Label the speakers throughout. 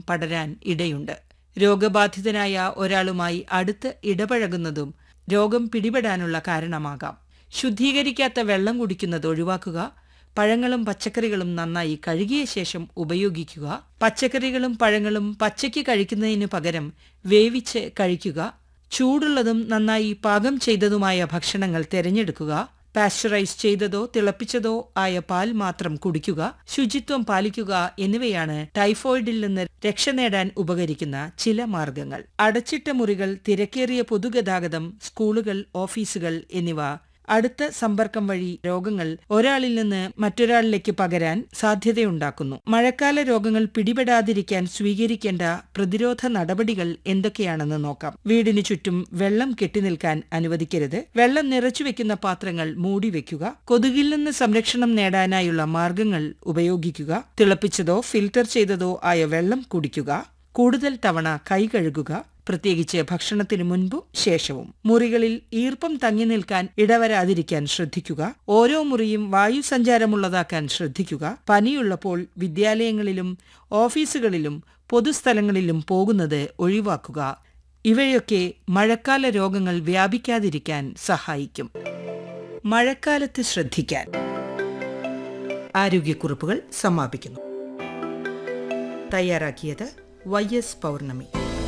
Speaker 1: പടരാൻ ഇടയുണ്ട് രോഗബാധിതനായ ഒരാളുമായി അടുത്ത് ഇടപഴകുന്നതും രോഗം പിടിപെടാനുള്ള കാരണമാകാം ശുദ്ധീകരിക്കാത്ത വെള്ളം കുടിക്കുന്നത് ഒഴിവാക്കുക പഴങ്ങളും പച്ചക്കറികളും നന്നായി കഴുകിയ ശേഷം ഉപയോഗിക്കുക പച്ചക്കറികളും പഴങ്ങളും പച്ചയ്ക്ക് കഴിക്കുന്നതിനു പകരം വേവിച്ച് കഴിക്കുക ചൂടുള്ളതും നന്നായി പാകം ചെയ്തതുമായ ഭക്ഷണങ്ങൾ തിരഞ്ഞെടുക്കുക പാസ്ചറൈസ് ചെയ്തതോ തിളപ്പിച്ചതോ ആയ പാൽ മാത്രം കുടിക്കുക ശുചിത്വം പാലിക്കുക എന്നിവയാണ് ടൈഫോയിഡിൽ നിന്ന് രക്ഷ നേടാൻ ഉപകരിക്കുന്ന ചില മാർഗങ്ങൾ അടച്ചിട്ട മുറികൾ തിരക്കേറിയ പൊതുഗതാഗതം സ്കൂളുകൾ ഓഫീസുകൾ എന്നിവ അടുത്ത സമ്പർക്കം വഴി രോഗങ്ങൾ ഒരാളിൽ നിന്ന് മറ്റൊരാളിലേക്ക് പകരാൻ സാധ്യതയുണ്ടാക്കുന്നു മഴക്കാല രോഗങ്ങൾ പിടിപെടാതിരിക്കാൻ സ്വീകരിക്കേണ്ട പ്രതിരോധ നടപടികൾ എന്തൊക്കെയാണെന്ന് നോക്കാം വീടിനു ചുറ്റും വെള്ളം കെട്ടിനിൽക്കാൻ അനുവദിക്കരുത് വെള്ളം നിറച്ചു വെക്കുന്ന പാത്രങ്ങൾ മൂടിവെക്കുക കൊതുകിൽ നിന്ന് സംരക്ഷണം നേടാനായുള്ള മാർഗങ്ങൾ ഉപയോഗിക്കുക തിളപ്പിച്ചതോ ഫിൽട്ടർ ചെയ്തതോ ആയ വെള്ളം കുടിക്കുക കൂടുതൽ തവണ കൈ കഴുകുക പ്രത്യേകിച്ച് ഭക്ഷണത്തിനു മുൻപും ശേഷവും മുറികളിൽ ഈർപ്പം തങ്ങി നിൽക്കാൻ ഇടവരാതിരിക്കാൻ ശ്രദ്ധിക്കുക ഓരോ മുറിയും വായു സഞ്ചാരമുള്ളതാക്കാൻ ശ്രദ്ധിക്കുക പനിയുള്ളപ്പോൾ വിദ്യാലയങ്ങളിലും ഓഫീസുകളിലും പൊതുസ്ഥലങ്ങളിലും പോകുന്നത് ഒഴിവാക്കുക ഇവയൊക്കെ മഴക്കാല രോഗങ്ങൾ വ്യാപിക്കാതിരിക്കാൻ സഹായിക്കും മഴക്കാലത്ത് ശ്രദ്ധിക്കാൻ ആരോഗ്യക്കുറിപ്പുകൾ സമാപിക്കുന്നു തയ്യാറാക്കിയത് വൈ എസ് പൗർണമി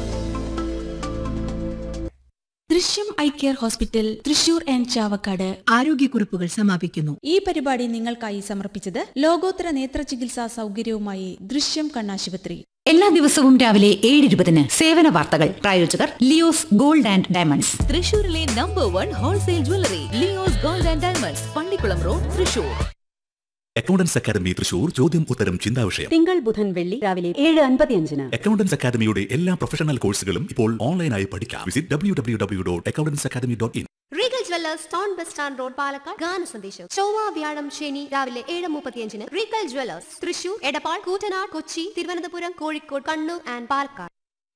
Speaker 2: ദൃശ്യം eye care hospital Thrissur and Chavakkad
Speaker 3: ആരോഗ്യക്കുറിപ്പുകൾ സമാപിക്കുന്നു
Speaker 2: ഈ പരിപാടി നിങ്ങൾക്കായി സമർപ്പിച്ചത് ലോകോത്തര നേത്ര ചികിത്സാ സൗകര്യവുമായി ദൃശ്യം കണ്ണാശുപത്രി
Speaker 4: എല്ലാ ദിവസവും രാവിലെ ഏഴ് ഇരുപതിന് സേവന വാർത്തകൾ പ്രായോജകർ ലിയോസ് ഗോൾഡ് ആൻഡ് ഡയമണ്ട്സ്
Speaker 5: തൃശൂരിലെ number one wholesale jewellery Leo's gold and diamonds Pallikulam road Thrissur
Speaker 6: accountants academy Thrissur ചോദ്യം ഉത്തരം ചിന്താവിഷയം
Speaker 7: തിങ്കൾ ബുധൻ വെള്ളി രാവിലെ ഏഴ് അൻപത്തിയഞ്ചിന്
Speaker 6: അക്കൗണ്ടൻസ് അക്കാദമിയുടെ എല്ലാ പ്രൊഫഷണൽ കോഴ്സുകളും ഇപ്പോൾ ഓൺലൈനായി പഠിക്കാം visit W W W dot accountants academy dot in
Speaker 8: Regal jewellers town bus stand road Palakkad ഗാന സന്ദേശം ചൊവ്വ വ്യാഴം ശനി രാവിലെ ഏഴ് മുപ്പത്തിയഞ്ചിന് Regal jewellers Thrissur Edappal Koottanad Kochi Thiruvananthapuram Kozhikode Kannur and Palakkad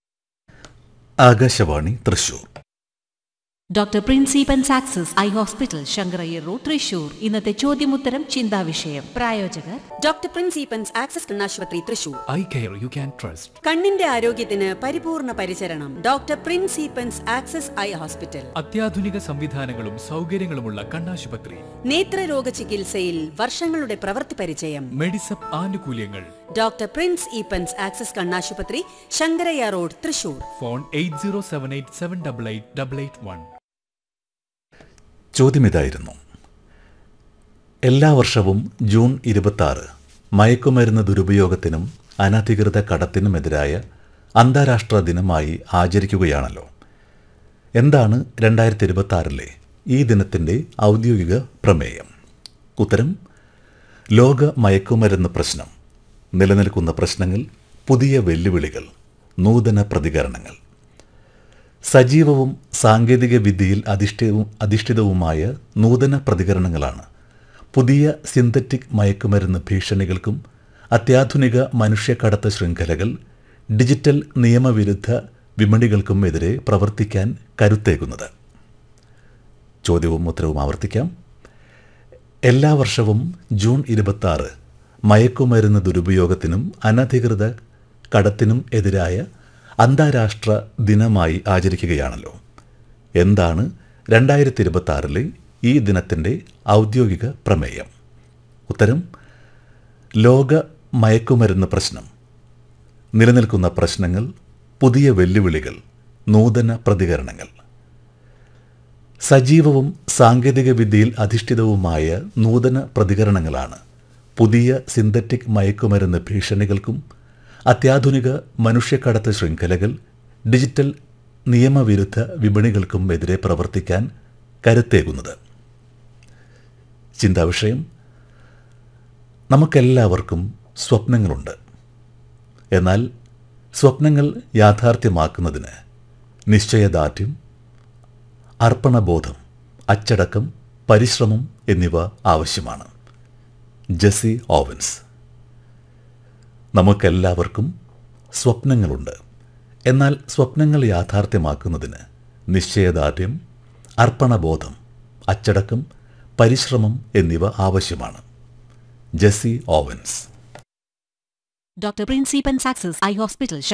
Speaker 6: Akashvani Thrissur
Speaker 5: doctor principal success eye hospital Sankara Iyer road Thrissur ഇന്നത്തെ ചോദ്യമുത്തരം ചിന്താവിഷയം പ്രായോജകർ
Speaker 7: ഡോക്ടർ പ്രിൻസിപ്പൻസ് ആക്സസ് കണ്ണാശുപത്രി Thrissur
Speaker 9: eye care you can trust
Speaker 7: കണ്ണിന്റെ ആരോഗ്യത്തിന് പരിപൂർണ പരിചരണം doctor principals access I hospital
Speaker 9: അത്യാധുനിക സംവിധാനങ്ങളും സൗകര്യങ്ങളുമുള്ള കണ്ണാശുപത്രി
Speaker 7: നേത്രരോഗ ചികിത്സയിൽ വർഷങ്ങളുടെ പ്രവൃത്തി പരിചയം
Speaker 9: മെഡിസപ്പ് ആനുകൂല്യങ്ങൾ
Speaker 7: ഡോക്ടർ പ്രിൻസ് ഈപ്പൻസ് ആക്സസ് കണ്ണാശുപത്രി Sankarayya road Thrissur
Speaker 9: phone eight zero seven eight seven double eight double eight one
Speaker 6: ചോദ്യമിതായിരുന്നു എല്ലാ വർഷവും ജൂൺ ഇരുപത്തി മയക്കുമരുന്ന് ദുരുപയോഗത്തിനും അനധികൃത കടത്തിനുമെതിരായ അന്താരാഷ്ട്ര ദിനമായി ആചരിക്കുകയാണല്ലോ എന്താണ് രണ്ടായിരത്തി ഇരുപത്തി ആറിലെ ഈ ദിനത്തിൻ്റെ ഔദ്യോഗിക പ്രമേയം ഉത്തരം ലോക മയക്കുമരുന്ന് പ്രശ്നം നിലനിൽക്കുന്ന പ്രശ്നങ്ങൾ പുതിയ വെല്ലുവിളികൾ നൂതന പ്രതികരണങ്ങൾ സജീവവും സാങ്കേതിക വിദ്യയിൽ അധിഷ്ഠിതവും അധിഷ്ഠിതവുമായ നൂതന പ്രതികരണങ്ങളാണ് പുതിയ സിന്തറ്റിക് മയക്കുമരുന്ന് ഭീഷണികൾക്കും അത്യാധുനിക മനുഷ്യക്കടത്ത് ശൃംഖലകൾ ഡിജിറ്റൽ നിയമവിരുദ്ധ വിപണികൾക്കും എതിരെ പ്രവർത്തിക്കാൻ കരുത്തേകുന്നത് ചോദ്യവും ഉത്തരവും ആവർത്തിക്കാം എല്ലാ വർഷവും ജൂൺ ഇരുപത്തി ആറ് മയക്കുമരുന്ന് ദുരുപയോഗത്തിനും അനധികൃത കടത്തിനും എതിരായ അന്താരാഷ്ട്ര ദിനമായി ആചരിക്കുകയാണല്ലോ എന്താണ് രണ്ടായിരത്തി ഇരുപത്തി ആറിലെ ഈ ദിനത്തിൻ്റെ ഔദ്യോഗിക പ്രമേയം ഉത്തരം ലോക മയക്കുമരുന്ന് പ്രശ്നം നിലനിൽക്കുന്ന പ്രശ്നങ്ങൾ പുതിയ വെല്ലുവിളികൾ നൂതന പ്രതികരണങ്ങൾ സജീവവും സാങ്കേതിക വിദ്യയിൽ അധിഷ്ഠിതവുമായ നൂതന പ്രതികരണങ്ങളാണ് പുതിയ സിന്തറ്റിക് മയക്കുമരുന്ന് ഭീഷണികൾക്കും അത്യാധുനിക മനുഷ്യക്കടത്ത് ശൃംഖലകൾ ഡിജിറ്റൽ നിയമവിരുദ്ധ വിപണികൾക്കും എതിരെ പ്രവർത്തിക്കാൻ കരുത്തേകുന്നത് ചിന്താവിഷയം നമുക്കെല്ലാവർക്കും സ്വപ്നങ്ങളുണ്ട് എന്നാൽ സ്വപ്നങ്ങൾ യാഥാർത്ഥ്യമാക്കുന്നതിന് നിശ്ചയദാർഢ്യം അർപ്പണബോധം അച്ചടക്കം പരിശ്രമം എന്നിവ ആവശ്യമാണ് ജെസ്സി ഓവൻസ് നമുക്കെല്ലാവർക്കും സ്വപ്നങ്ങളുണ്ട് എന്നാൽ സ്വപ്നങ്ങൾ യാഥാർത്ഥ്യമാക്കുന്നതിന് നിശ്ചയദാർഢ്യം അർപ്പണബോധം അച്ചടക്കം പരിശ്രമം എന്നിവ ആവശ്യമാണ് Jesse Owens
Speaker 5: doctor principal success eye hospital